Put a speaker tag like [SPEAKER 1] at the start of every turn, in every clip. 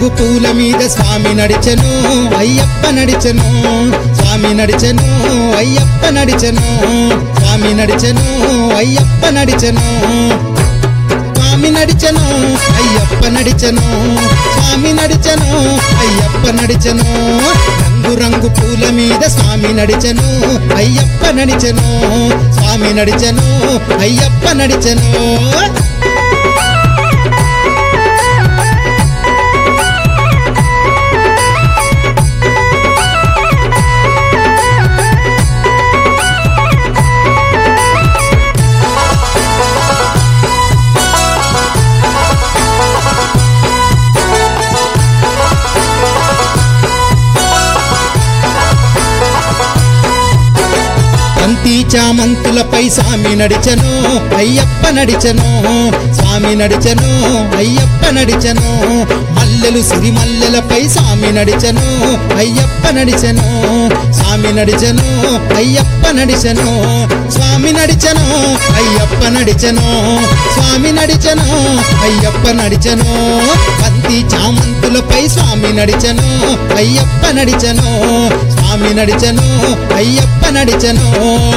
[SPEAKER 1] రంగు పూల మీద స్వామి నడిచెను అయ్యప్ప నడిచెను స్వామి నడిచెను అయ్యప్ప నడిచెను స్వామి నడిచెను అయ్యప్ప నడిచెను స్వామి నడిచెను అయ్యప్ప నడిచెను స్వామి నడిచెను అయ్యప్ప నడిచెను రంగు రంగు పూల మీద స్వామి నడిచెను అయ్యప్ప నడిచెను స్వామి నడిచెను అయ్యప్ప నడిచెను పంతి చామంతులపై స్వామి నడిచెను అయ్యప్ప నడిచెను స్వామి నడిచెను అయ్యప్ప నడిచెను మల్లెలు సిరి మల్లెలపై స్వామి నడిచెను అయ్యప్ప నడిచెను స్వామి నడిచెను అయ్యప్ప నడిచెను స్వామి నడిచెను అయ్యప్ప నడిచెను స్వామి నడిచెను అయ్యప్ప నడిచెను పంతి చామంతులపై స్వామి నడిచెను అయ్యప్ప నడిచెను స్వామి నడిచెను అయ్యప్ప నడిచెను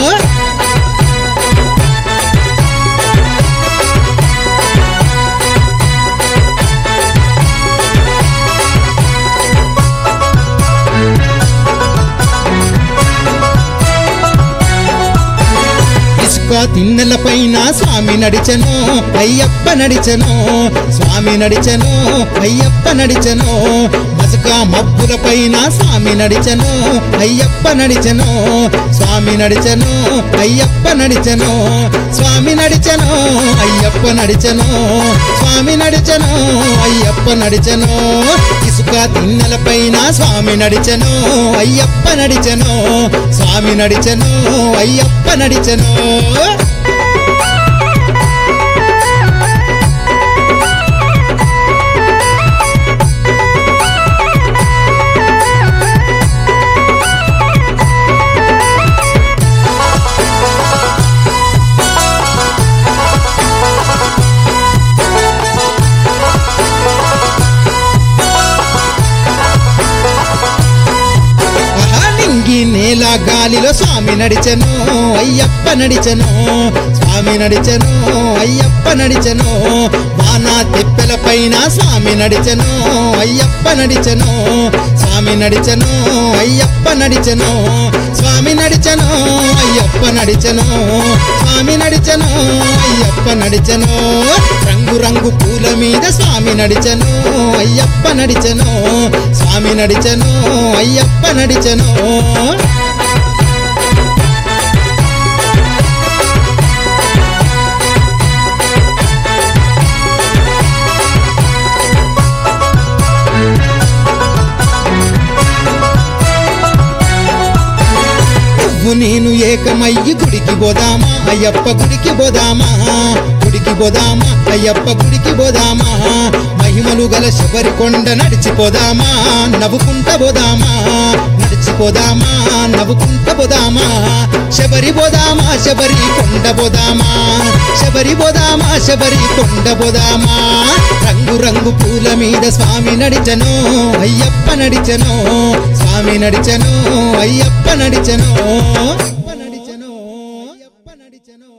[SPEAKER 1] ఇసుక తిన్నెల పైన స్వామి నడిచెను అయ్యప్ప నడిచెను స్వామి నడిచెను అయ్యప్ప నడిచెను మసుక మబ్బుల పైన స్వామి నడిచెను అయ్యప్ప నడిచెను స్వామి నడిచెను అయ్యప్ప నడిచెను స్వామి నడిచెను అయ్యప్ప నడిచెను స్వామి నడిచెను అయ్యప్ప నడిచెను ఇసుక తిన్నెల పైన స్వామి నడిచెను అయ్యప్ప నడిచెను స్వామి నడిచెను అయ్యప్ప నడిచెను నింగి నేల గాలిలో స్వామి నడిచెను అయ్యప్ప నడిచెను స్వామి నడిచెను అయ్యప్ప నడిచెను వాన తెప్పెల పైన స్వామి నడిచెను అయ్యప్ప నడిచెను స్వామి నడిచెను అయ్యప్ప నడిచెను స్వామి నడిచెను అయ్యప్ప నడిచెను స్వామి నడిచెను అయ్యప్ప నడిచెను రంగు రంగు పూల మీద స్వామి నడిచెను అయ్యప్ప నడిచెను స్వామి నడిచెను అయ్యప్ప నడిచెను నువ్వు నేను ఏకమయ్యి గుడికి పోదామా అయ్యప్ప గుడికి పోదామా గుడికి పోదామా అయ్యప్ప గుడికి పోదామా మహిమలు గల శబరి కొండ నడిచిపోదామా నవ్వుకుంట పోదామా నడిచిపోదామా నవ్వుకుంట పోదామా శబరి పోదామా శబరి కొండ పోదామా శబరి పోదామా శబరి కొండ పోదామా రంగు రంగు పూల మీద స్వామి నడిచను అయ్యప్ప నడిచను స్వామి నడిచను అయ్యప్ప నడిచను అయ్యప్ప నడిచను అయ్యప్ప నడిచను